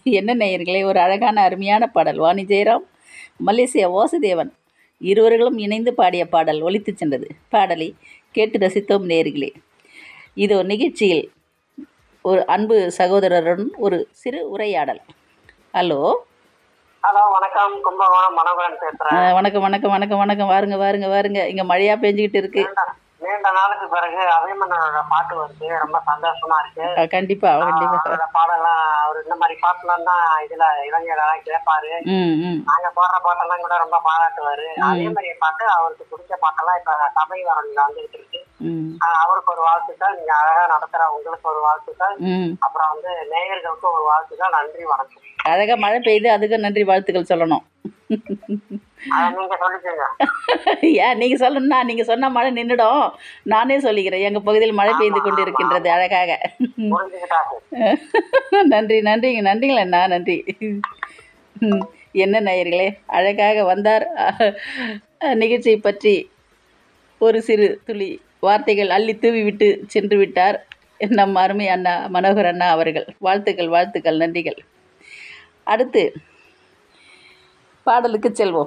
என்ன நேயர்களே ஒரு அழகான அருமையான பாடல் வாணி ஜெயராம் மலேசியா வாசுதேவன் இருவர்களும் இணைந்து பாடிய பாடல் ஒலித்துச் சென்றது பாடலை கேட்டு ரசித்தோம் நேயர்களே இதோ நிகழ்ச்சியில் ஒரு அன்பு சகோதரருடன் ஒரு சிறு உரையாடல் ஹலோ ஹலோ வணக்கம் கும்பகோணம் மனோகரன் பேசுறேன் அஹ், வணக்கம் வணக்கம் வணக்கம் வணக்கம் வாருங்க வாருங்க வாருங்க இங்கே மழையாக பெஞ்சிக்கிட்டு இருக்கு நீண்ட- நீண்ட நாளுக்கு பிறகு அபிமன்னனோட பாட்டு வருது ரொம்ப சந்தோஷமா இருக்கு அஹ், கண்டிப்பா கண்டிப்பா அவரோட பாடலாம் அவர் இந்த மாதிரி பாட்டுலாம் தான் இதுல இளைஞரெல்லாம் கேட்பாரு ம் ம் நாங்க போடுற பாட்டெல்லாம் கூட ரொம்ப பாராட்டுவாரு அதே மாதிரி பாட்டு அவருக்கு பிடிச்ச பாட்டெல்லாம் இப்ப சபை வரணில வந்துகிட்டு இருக்கு ம் ஆஹ் அவருக்கு ஒரு வாழ்த்துக்கள் நீங்க அழகா நடத்துற உங்களுக்கு ஒரு வாழ்த்துக்கள் ம் அப்புறம் வந்து நேயர்களுக்கும் ஒரு வாழ்த்துக்கள் நன்றி வணக்கம் அழகாக மழை பெய்யுது அதுக்கு நன்றி வாழ்த்துக்கள் சொல்லணும் அதை நீங்க சொல்லிக்கோங்க ஏன் நீங்கள் சொல்லணும்னா நீங்கள் சொன்ன மழை நின்றுடும் நானே சொல்லிக்கிறேன் எங்கள் பகுதியில் மழை பெய்து கொண்டு இருக்கின்றது அழகாக புரிஞ்சுக்கிட்டாரு நன்றி நன்றிங்க நன்றிங்களண்ணா நன்றி ம், என்ன நேயர்களே அழகாக வந்தார் அஹ், நிகழ்ச்சியை பற்றி ஒரு சிறு துளி வார்த்தைகள் அள்ளி தூவி விட்டு சென்று விட்டார் நம் அருமை அண்ணா மனோகர் அண்ணா அவர்கள் வாழ்த்துக்கள் வாழ்த்துக்கள் நன்றிகள் அடுத்து பாடலுக்கு செல்வோம்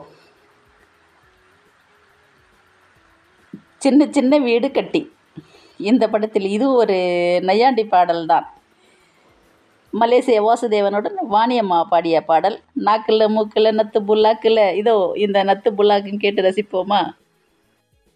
சின்ன சின்ன வீடு கட்டி இந்த படத்தில் இது ஒரு நையாண்டி பாடல்தான் மலேசிய வாசுதேவனுடன் வாணியம்மா பாடிய பாடல் நாக்கில் மூக்கில் நத்து புல்லாக்கில் இதோ இந்த நத்து புல்லாக்குன்னு கேட்டு ரசிப்போமா